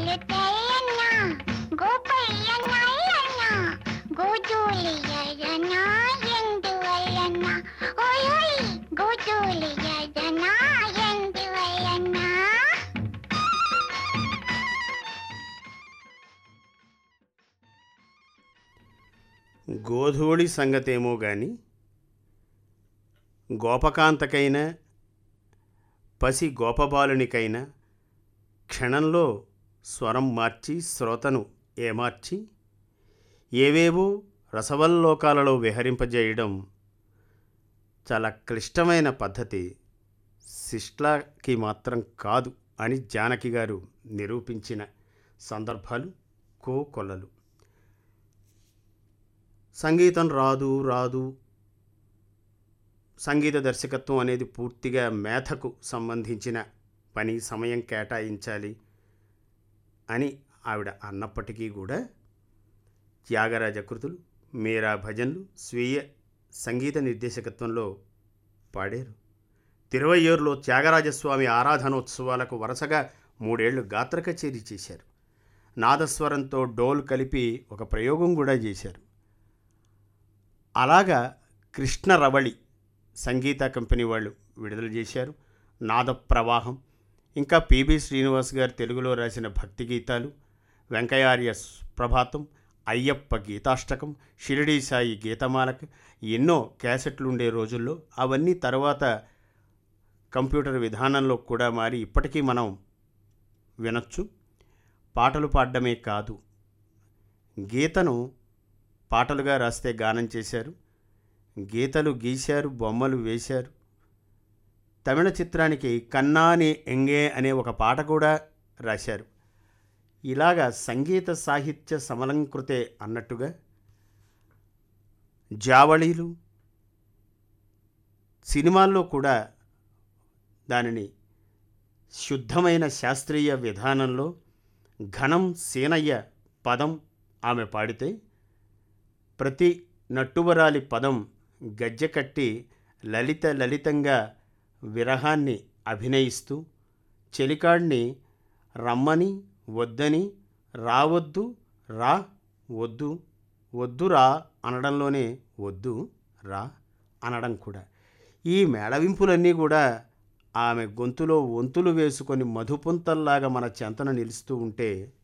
పాలు తెల్లన్న గోపయ్యన్న అయ్యన్న గోధూలి ఎర్రన్న ఎందువల్లన్న ఓయ్ ఓయ్ గోధూలి ఎర్రన్న ఎందువల్లన్న గోధూళి సంగతేమో గాని గోపకాంతకైనా పసి గోపబాలునికైనా క్షణంలో స్వరం మార్చి శ్రోతను ఏమార్చి ఏవేవో రసవల్లోకాలలో విహరింపజేయడం చాలా క్లిష్టమైన పద్ధతి శిష్లాకి మాత్రం కాదు అని జానకి గారు నిరూపించిన సందర్భాలు కోకొల్లలు సంగీతం రాదు రాదు సంగీత దర్శకత్వం అనేది పూర్తిగా మేధకు సంబంధించిన పని సమయం కేటాయించాలి అని ఆవిడ అన్నప్పటికీ కూడా త్యాగరాజ కృతులు మీరా భజన్లు స్వీయ సంగీత నిర్దేశకత్వంలో పాడారు తిరువయ్యూరులో త్యాగరాజస్వామి ఆరాధనోత్సవాలకు వరుసగా మూడేళ్లు గాత్ర కచేరీ చేశారు నాదస్వరంతో డోల్ కలిపి ఒక ప్రయోగం కూడా చేశారు అలాగా కృష్ణ రవళి సంగీత కంపెనీ వాళ్ళు విడుదల చేశారు నాద ప్రవాహం ఇంకా పిబి శ్రీనివాస్ గారు తెలుగులో రాసిన భక్తి గీతాలు వెంకయ్యార్య ప్రభాతం అయ్యప్ప గీతాష్టకం షిరిడీ సాయి గీతమాలక ఎన్నో క్యాసెట్లు ఉండే రోజుల్లో అవన్నీ తర్వాత కంప్యూటర్ విధానంలో కూడా మారి ఇప్పటికీ మనం వినొచ్చు పాటలు పాడడమే కాదు గీతను పాటలుగా రాస్తే గానం చేశారు గీతలు గీశారు బొమ్మలు వేశారు తమిళ చిత్రానికి కన్నాని ఎంగే అనే ఒక పాట కూడా రాశారు ఇలాగా సంగీత సాహిత్య సమలంకృతే అన్నట్టుగా జావళీలు సినిమాల్లో కూడా దానిని శుద్ధమైన శాస్త్రీయ విధానంలో ఘనం సీనయ్య పదం ఆమె పాడితే ప్రతి నట్టువరాలి పదం గజ్జె కట్టి లలిత లలితంగా విరహాన్ని అభినయిస్తూ చెలికాడిని రమ్మని వద్దని రావద్దు రా వద్దు వద్దు రా అనడంలోనే వద్దు రా అనడం కూడా ఈ మేళవింపులన్నీ కూడా ఆమె గొంతులో వంతులు వేసుకొని మధుపుంతల్లాగా మన చెంతన నిలుస్తూ ఉంటే